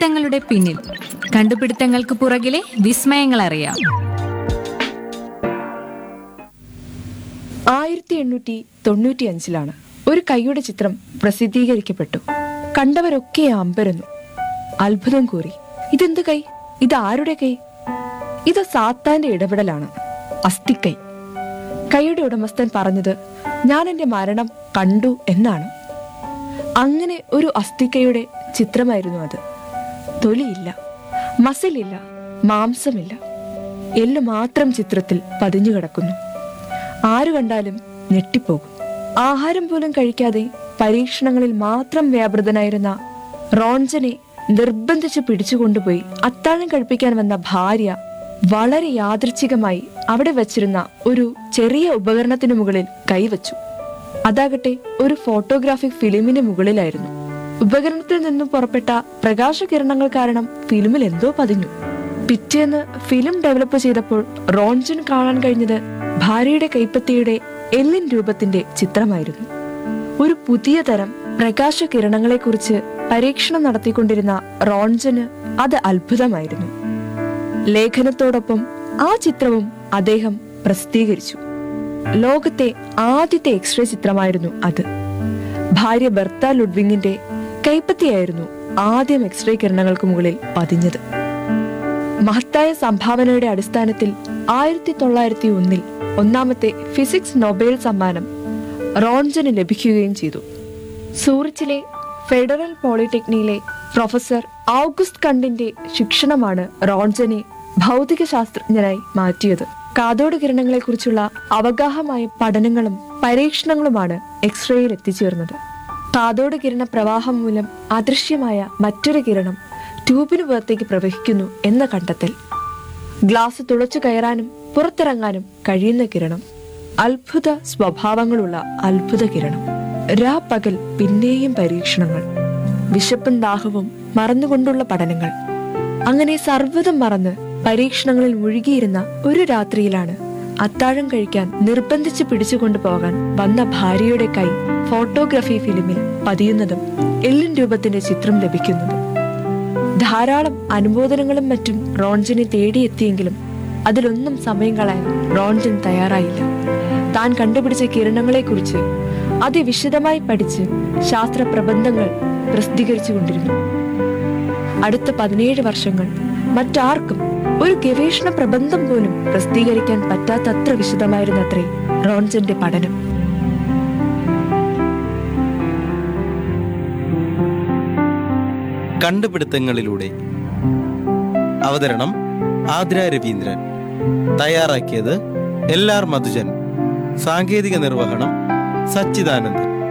കണ്ടുപിടുത്തങ്ങളുടെ പിന്നിൽ കണ്ടുപിടുത്തങ്ങൾക്ക് പുറകിലെ വിസ്മയങ്ങൾ അറിയാം ആയിരത്തി എണ്ണൂറ്റി തൊണ്ണൂറ്റി അഞ്ചിലാണ് ഒരു കൈയുടെ ചിത്രം പ്രസിദ്ധീകരിക്കപ്പെട്ടു കണ്ടവരൊക്കെ അമ്പരന്നു അത്ഭുതം കൂറി ഇതെന്ത് കൈ ഇത് ആരുടെ കൈ ഇത് സാത്താന്റെ ഇടപെടലാണ് അസ്ഥിക്കൈ കൈയുടെ ഉടമസ്ഥൻ പറഞ്ഞത് ഞാൻ എന്റെ മരണം കണ്ടു എന്നാണ് അങ്ങനെ ഒരു അസ്ഥിക്കൈയുടെ ചിത്രമായിരുന്നു അത് തൊലിയില്ല മസിലില്ല മാംസമില്ല എല്ല് മാത്രം ചിത്രത്തിൽ പതിഞ്ഞു കിടക്കുന്നു ആരു കണ്ടാലും ഞെട്ടിപ്പോകും ആഹാരം പോലും കഴിക്കാതെ പരീക്ഷണങ്ങളിൽ മാത്രം വ്യാപൃതനായിരുന്ന റോൺജനെ നിർബന്ധിച്ച് പിടിച്ചുകൊണ്ടുപോയി അത്താഴം കഴിപ്പിക്കാൻ വന്ന ഭാര്യ വളരെ യാദൃച്ഛികമായി അവിടെ വച്ചിരുന്ന ഒരു ചെറിയ ഉപകരണത്തിനു മുകളിൽ കൈവച്ചു അതാകട്ടെ ഒരു ഫോട്ടോഗ്രാഫിക് ഫിലിമിന് മുകളിലായിരുന്നു ഉപകരണത്തിൽ നിന്നും പുറപ്പെട്ട പ്രകാശകിരണങ്ങൾ കാരണം ഫിലിമിൽ എന്തോ പതിഞ്ഞു പിറ്റേന്ന് ഫിലിം ഡെവലപ്പ് ചെയ്തപ്പോൾ റോൺജൻ കാണാൻ കഴിഞ്ഞത് ഭാര്യയുടെ കൈപ്പത്തിയുടെ എല്ലിൻ രൂപത്തിന്റെ ചിത്രമായിരുന്നു ഒരു പുതിയ തരം പ്രകാശകിരണങ്ങളെക്കുറിച്ച് പരീക്ഷണം നടത്തിക്കൊണ്ടിരുന്ന റോൺജന് അത് അത്ഭുതമായിരുന്നു ലേഖനത്തോടൊപ്പം ആ ചിത്രവും അദ്ദേഹം പ്രസിദ്ധീകരിച്ചു ലോകത്തെ ആദ്യത്തെ എക്സ്റേ ചിത്രമായിരുന്നു അത് ഭാര്യ ബെർത്ത ലുഡ്വിങ്ങിന്റെ കൈപ്പത്തിയായിരുന്നു ആദ്യം എക്സ്റേ കിരണങ്ങൾക്ക് മുകളിൽ പതിഞ്ഞത് മഹത്തായ സംഭാവനയുടെ അടിസ്ഥാനത്തിൽ ആയിരത്തി തൊള്ളായിരത്തി ഒന്നിൽ ഒന്നാമത്തെ ഫിസിക്സ് നൊബേൽ സമ്മാനം റോൺജന് ലഭിക്കുകയും ചെയ്തു സൂറിച്ചിലെ ഫെഡറൽ പോളിടെക്നിക്കിലെ പ്രൊഫസർ ഔഗുസ്റ്റ് കണ്ടിന്റെ ശിക്ഷണമാണ് റോൺജനെ ഭൗതിക ശാസ്ത്രജ്ഞനായി മാറ്റിയത് കാതോട് കിരണങ്ങളെക്കുറിച്ചുള്ള അവഗാഹമായ പഠനങ്ങളും പരീക്ഷണങ്ങളുമാണ് എക്സ്റേയിൽ എത്തിച്ചേർന്നത് കാതോട് കിരണ പ്രവാഹം മൂലം അദൃശ്യമായ മറ്റൊരു കിരണം ട്യൂബിന് പുറത്തേക്ക് പ്രവഹിക്കുന്നു എന്ന കണ്ടെത്തൽ ഗ്ലാസ് തുളച്ചു കയറാനും പുറത്തിറങ്ങാനും കഴിയുന്ന കിരണം അത്ഭുത സ്വഭാവങ്ങളുള്ള അത്ഭുത കിരണം രാ പകൽ പിന്നെയും പരീക്ഷണങ്ങൾ വിശപ്പും ദാഹവും മറന്നുകൊണ്ടുള്ള പഠനങ്ങൾ അങ്ങനെ സർവ്വതും മറന്ന് പരീക്ഷണങ്ങളിൽ മുഴുകിയിരുന്ന ഒരു രാത്രിയിലാണ് അത്താഴം കഴിക്കാൻ നിർബന്ധിച്ച് പിടിച്ചുകൊണ്ടു പോകാൻ വന്ന ഭാര്യയുടെ കൈ ഫോട്ടോഗ്രാഫി ഫിലിമിൽ പതിയുന്നതും എല്ലിൻ രൂപത്തിന്റെ ചിത്രം ലഭിക്കുന്നതും ധാരാളം അനുമോദനങ്ങളും മറ്റും റോൺജനെ തേടിയെത്തിയെങ്കിലും അതിലൊന്നും സമയം കളയാൻ റോൺജൻ തയ്യാറായില്ല താൻ കണ്ടുപിടിച്ച കിരണങ്ങളെക്കുറിച്ച് അതിവിശദമായി പഠിച്ച് ശാസ്ത്ര പ്രബന്ധങ്ങൾ പ്രസിദ്ധീകരിച്ചുകൊണ്ടിരുന്നു അടുത്ത പതിനേഴ് വർഷങ്ങൾ മറ്റാർക്കും ഒരു ഗവേഷണ പ്രബന്ധം പോലും പ്രസിദ്ധീകരിക്കാൻ പറ്റാത്തത്ര വിശദമായിരുന്നത്രേ റോൺജന്റെ പഠനം കണ്ടുപിടുത്തങ്ങളിലൂടെ അവതരണം ആദ്ര രവീന്ദ്രൻ തയ്യാറാക്കിയത് എൽ ആർ മധുജൻ സാങ്കേതിക നിർവഹണം സച്ചിദാനന്ദൻ